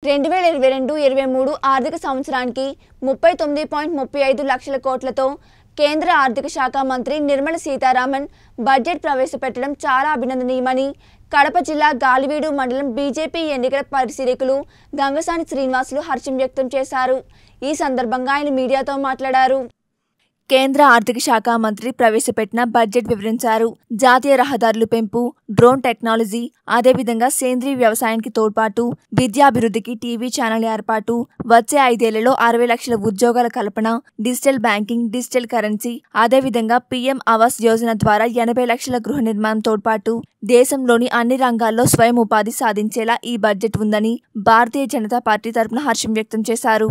రెండు వేల ఇరవై రెండు ఇరవై మూడు ఆర్థిక సంవత్సరానికి ముప్పై తొమ్మిది పాయింట్ ముప్పై ఐదు లక్షల కోట్లతో కేంద్ర ఆర్థిక శాఖ మంత్రి నిర్మల సీతారామన్ బడ్జెట్ ప్రవేశపెట్టడం చాలా అభినందనీయమని కడప జిల్లా గాలివీడు మండలం బీజేపీ ఎన్నికల పరిశీలకులు గంగసాని శ్రీనివాసులు హర్షం వ్యక్తం చేశారు ఈ సందర్భంగా ఆయన మీడియాతో మాట్లాడారు కేంద్ర ఆర్థిక శాఖ మంత్రి ప్రవేశపెట్టిన బడ్జెట్ వివరించారు జాతీయ రహదారుల పెంపు డ్రోన్ టెక్నాలజీ అదేవిధంగా సేంద్రీయ వ్యవసాయానికి తోడ్పాటు విద్యాభివృద్ధికి టీవీ ఛానల్ ఏర్పాటు వచ్చే ఐదేళ్లలో అరవై లక్షల ఉద్యోగాల కల్పన డిజిటల్ బ్యాంకింగ్ డిజిటల్ కరెన్సీ అదేవిధంగా పీఎం ఆవాస్ యోజన ద్వారా ఎనభై లక్షల గృహ నిర్మాణం తోడ్పాటు దేశంలోని అన్ని రంగాల్లో స్వయం ఉపాధి సాధించేలా ఈ బడ్జెట్ ఉందని భారతీయ జనతా పార్టీ తరపున హర్షం వ్యక్తం చేశారు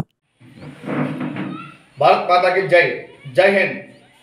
భారత్ మాతాకి జై జై హింద్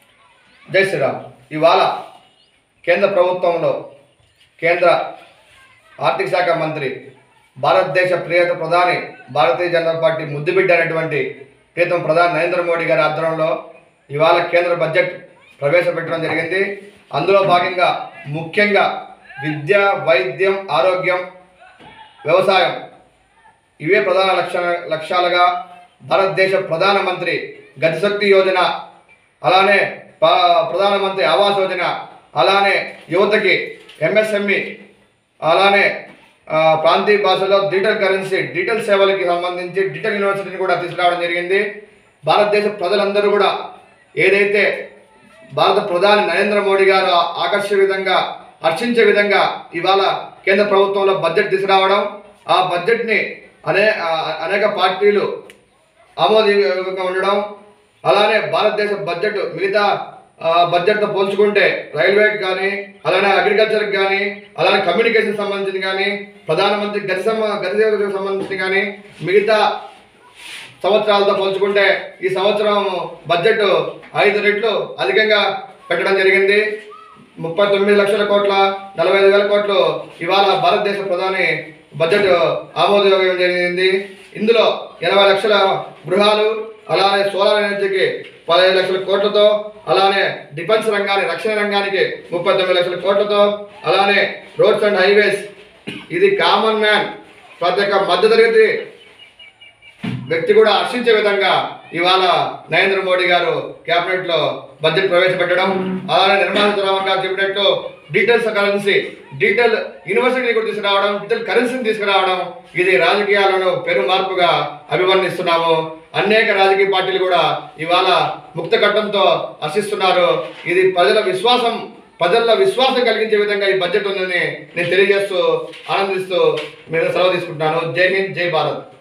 జై శ్రీరామ్ ఇవాళ కేంద్ర ప్రభుత్వంలో కేంద్ర ఆర్థిక శాఖ మంత్రి భారతదేశ ప్రియత ప్రధాని భారతీయ జనతా పార్టీ ముద్దుబిడ్డ అనేటువంటి ప్రీతం ప్రధాని నరేంద్ర మోడీ గారి ఆధ్వర్యంలో ఇవాళ కేంద్ర బడ్జెట్ ప్రవేశపెట్టడం జరిగింది అందులో భాగంగా ముఖ్యంగా విద్య వైద్యం ఆరోగ్యం వ్యవసాయం ఇవే ప్రధాన లక్ష్య లక్ష్యాలుగా భారతదేశ ప్రధానమంత్రి గతిశక్తి యోజన అలానే ప- ప్రధానమంత్రి ఆవాస్ యోజన అలానే యువతకి ఎంఎస్ఎంఈ అలానే ఆ, ప్రాంతీయ భాషలో డిజిటల్ కరెన్సీ డిజిటల్ సేవలకి సంబంధించి డిజిటల్ యూనివర్సిటీని కూడా తీసుకురావడం జరిగింది భారతదేశ ప్రజలందరూ కూడా ఏదైతే భారత ప్రధాని నరేంద్ర మోడీ గారు ఆకర్షే విధంగా హర్షించే విధంగా ఇవాళ కేంద్ర ప్రభుత్వంలో బడ్జెట్ తీసుకురావడం ఆ బడ్జెట్ని అనే ఆ, అనేక పార్టీలు ఆమోదయోగ్యంగా ఉండడం అలానే భారతదేశ బడ్జెట్ మిగతా ఆ, బడ్జెట్తో పోల్చుకుంటే రైల్వేకి కానీ అలానే అగ్రికల్చర్కి కానీ అలానే కమ్యూనికేషన్ సంబంధించి కానీ ప్రధానమంత్రి గతి సంబ గతి సేవలకు సంబంధించి కానీ మిగతా సంవత్సరాలతో పోల్చుకుంటే ఈ సంవత్సరం బడ్జెట్ ఐదు రెట్లు అధికంగా పెట్టడం జరిగింది ముప్పై తొమ్మిది లక్షల కోట్ల నలభై ఐదు వేల కోట్లు ఇవాళ భారతదేశ ప్రధాని బడ్జెట్ ఆమోదయోగం జరిగింది ఇందులో ఎనభై లక్షల గృహాలు అలానే సోలార్ ఎనర్జీకి పదహైదు లక్షల కోట్లతో అలానే డిఫెన్స్ రంగానికి రక్షణ రంగానికి ముప్పై తొమ్మిది లక్షల కోట్లతో అలానే రోడ్స్ అండ్ హైవేస్ ఇది కామన్ మ్యాన్ ప్రతి ఒక్క మధ్యతరగతి వ్యక్తి కూడా హర్షించే విధంగా ఇవాళ నరేంద్ర మోడీ గారు కేబినెట్ లో బడ్జెట్ ప్రవేశపెట్టడం అలానే నిర్మలా సీతారామన్ గారు చెప్పినట్టు డిజిటల్ కరెన్సీ డిజిటల్ యూనివర్సిటీని కూడా తీసుకురావడం డిజిటల్ కరెన్సీని తీసుకురావడం ఇది రాజకీయాలను పెను మార్పుగా అభివర్ణిస్తున్నాము అనేక రాజకీయ పార్టీలు కూడా ఇవాళ ముక్త కట్టంతో హర్షిస్తున్నారు ఇది ప్రజల విశ్వాసం ప్రజల్లో విశ్వాసం కలిగించే విధంగా ఈ బడ్జెట్ ఉందని నేను తెలియజేస్తూ ఆనందిస్తూ మీరు సెలవు తీసుకుంటున్నాను జై హింద్ జై భారత్